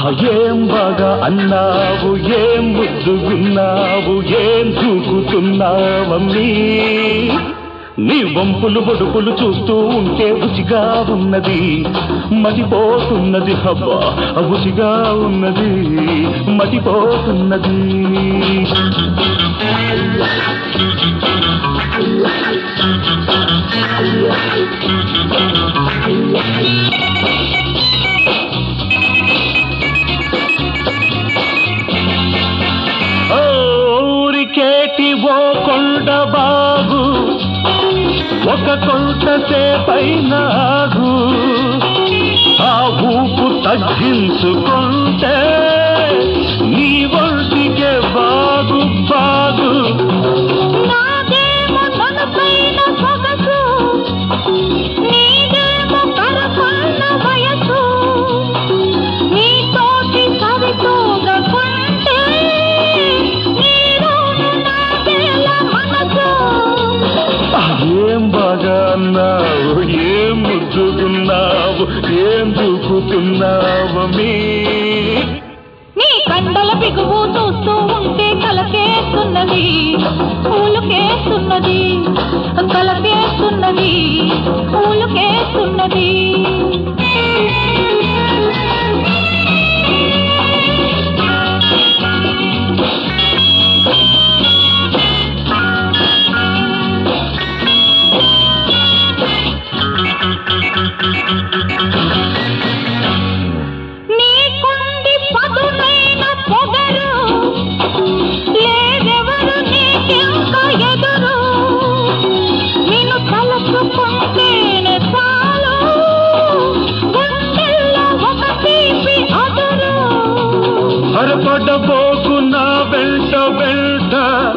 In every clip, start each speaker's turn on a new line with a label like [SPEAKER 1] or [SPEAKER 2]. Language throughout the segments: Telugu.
[SPEAKER 1] ఏం బాగా అన్నావు ఏం ముద్దుగున్నావు ఏం దూకుతున్నావమ్మీ నీ వంపులు బొడుపులు చూస్తూ ఉంటే రుచిగా ఉన్నది మతిపోతున్నది హబ్బా రుచిగా ఉన్నది మతిపోతున్నది ఊరికేటి ఓ కొండ బాగు ఒక కొంత సేపైన ఆగు ఆ ఊపు తగ్గించుకుంటే నీ ఒంటికే బాగు బాగు
[SPEAKER 2] నాదేమో నలుపైన సొగసు నీదేమో కరపన్న వయసు నీతోటి సరితూగకుంటే నీలోను నాదేల మనసు
[SPEAKER 1] ఆ, ఏం బాగా అన్నావు ఏం ముద్దుకున్నావు ఏం దూకుతున్నావు మీ
[SPEAKER 2] నీ కండల బిగువు చూస్తూ ఉంటే కలకేస్తున్నది పూలుకేస్తున్నది కలకేస్తున్నది పూలుకేస్తున్నది నీకుంది పదునైన పొగరు లేదెవరు నీకింక ఎదురు నిన్ను తలచుకుంటేనే చాలు గుండెల్లో ఒక తీపి అదురు
[SPEAKER 1] హరపడబోకు నా వెంట వెంట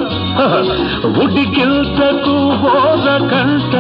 [SPEAKER 1] ఉడికిల్చకు బోధ కంట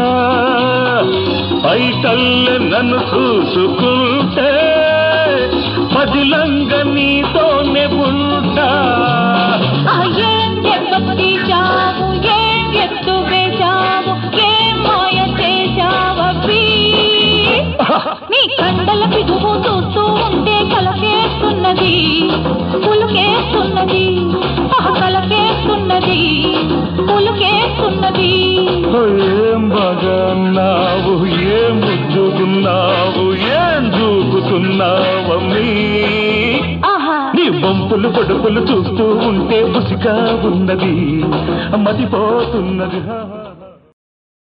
[SPEAKER 1] పైటల్లె నన్ను చూసుకుంటే పదిలంగ నీతోనే ఉంటా
[SPEAKER 2] ఆ ఏం దెబ్బతీశావు ఏం ఎత్తు వేశావు ఏం మాయ చేశావీ నీ కండల పిగువు చూస్తూ ఉంటే కలకేస్తున్నది పులుకేస్తున్నది ఆహ, కలకేస్తున్నది పులుకేస్తున్నది
[SPEAKER 1] ఏం బాగా అన్నావు ఏం ముద్దుకున్నావు ఏం దూకుతున్నావమ్మీ
[SPEAKER 2] ఆహా
[SPEAKER 1] నీ వంపులు పొడుపులు చూస్తూ ఉంటే బుసిగా ఉన్నది మతిపోతున్నది